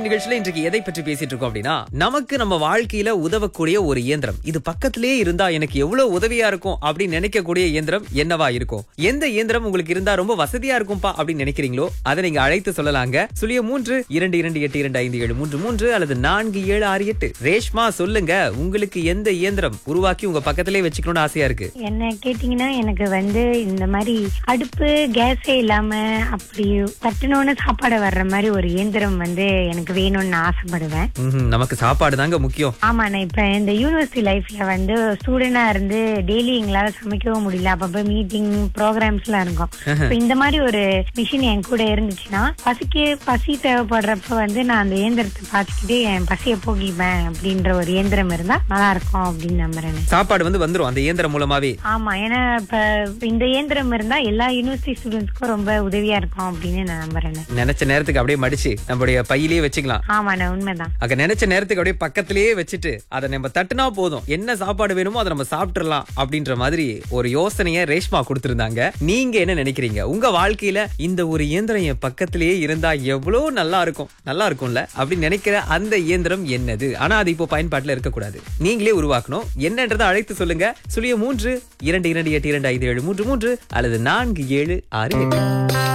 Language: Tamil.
நிகழ்ச்சியில இன்றைக்கு எதை பற்றி பேசிட்டு இருக்கோம் அப்படின்னா நமக்கு நம்ம வாழ்க்கையில உதவக்கூடிய ஒரு இயந்திரம் இது பக்கத்திலேயே இருந்தா எனக்கு எவ்வளவு உதவியா இருக்கும் அப்படின்னு நினைக்கக்கூடிய இயந்திரம் என்னவா இருக்கும் எந்த இயந்திரம் உங்களுக்கு இருந்தா ரொம்ப வசதியா இருக்கும்பா அப்படின்னு நினைக்கிறீங்களோ அதை நீங்க அழைத்து சொல்லலாங்க சுழிய மூன்று இரண்டு இரண்டு எட்டு இரண்டு ஐந்து ஏழு மூன்று மூன்று அல்லது நான்கு ஏழு ஆறு எட்டு ரேஷ்மா சொல்லுங்க உங்களுக்கு எந்த இயந்திரம் உருவாக்கி உங்க பக்கத்திலே வச்சுக்கணும்னு ஆசையா இருக்கு என்ன கேட்டீங்கன்னா எனக்கு வந்து இந்த மாதிரி அடுப்பு கேஸே இல்லாம அப்படி தட்டுனோன்னு சாப்பாடு வர்ற மாதிரி ஒரு இயந்திரம் வந்து எனக்கு வேணும்னு நான் ஆசைப்படுவேன் ம்ஹும், நமக்கு சாப்பாடு தாங்க முக்கியம் ஆமா நான் இப்ப இந்த யூனிவர்சிட்டி லைஃப்ல வந்து ஸ்டூடெண்டா இருந்து டெய்லி எங்களால சமைக்கவும் முடியல அப்பப்ப மீட்டிங் ப்ரோக்ராம்ஸ் எல்லாம் இருக்கும் இப்ப இந்த மாதிரி ஒரு மிஷின் என் கூட இருந்துச்சுன்னா பசிக்கு பசி தேவைப்படுறப்ப வந்து நான் அந்த இயந்திரத்தை பார்த்துக்கிட்டு என் பசியை போக்கிப்பேன் அப்படின்ற ஒரு இயந்திரம் இருந்தா நல்லா இருக்கும் அப்படின்னு நம்புறேன் சாப்பாடு வந்து வந்துரும் அந்த இயந்திரம் மூலமாவே ஆமா ஏன்னா இப்ப இந்த இயந்திரம் இருந்தா எல்லா யூனிவர்சிட்டி ஸ்டூடெண்ட்ஸ்க்கும் ரொம்ப உதவியா இருக்கும் அப்படின்னு நான் நம்புறேன் நினைச்ச நேரத்துக்கு அப்படியே மடிச்சு நம்மளுடைய பையிலேயே வச்சுக்கலாம் ஆமா நான் உண்மைதான் அங்க நினைச்ச நேரத்துக்கு அப்படியே பக்கத்திலேயே வச்சுட்டு அதை நம்ம தட்டுனா போதும் என்ன சாப்பாடு வேணுமோ அதை நம்ம சாப்பிட்டுறலாம் அப்படின்ற மாதிரி ஒரு யோசனைய ரேஷ்மா கொடுத்திருந்தாங்க நீங்க என்ன நினைக்கிறீங்க உங்க வாழ்க்கையில இந்த ஒரு இயந்திரம் என் பக்கத்திலேயே இருந்தா எவ்வளவு நல்லா இருக்கும் நல்லா இருக்கும்ல அப்படின்னு நினைக்கிற அந்த இயந்திரம் என்னது ஆனா அது இப்போ பயன்பாட்டுல இருக்கக்கூடாது நீங்களே உருவாக்கணும் என்னன்றதை அழைத்து சொல்லுங்க சுழிய மூன்று இரண்டு இரண்டு எட்டு இரண்டு ஐந்து ஏழு மூன்று மூன்று அல்லது நான்கு ஏழு ஆறு எட்டு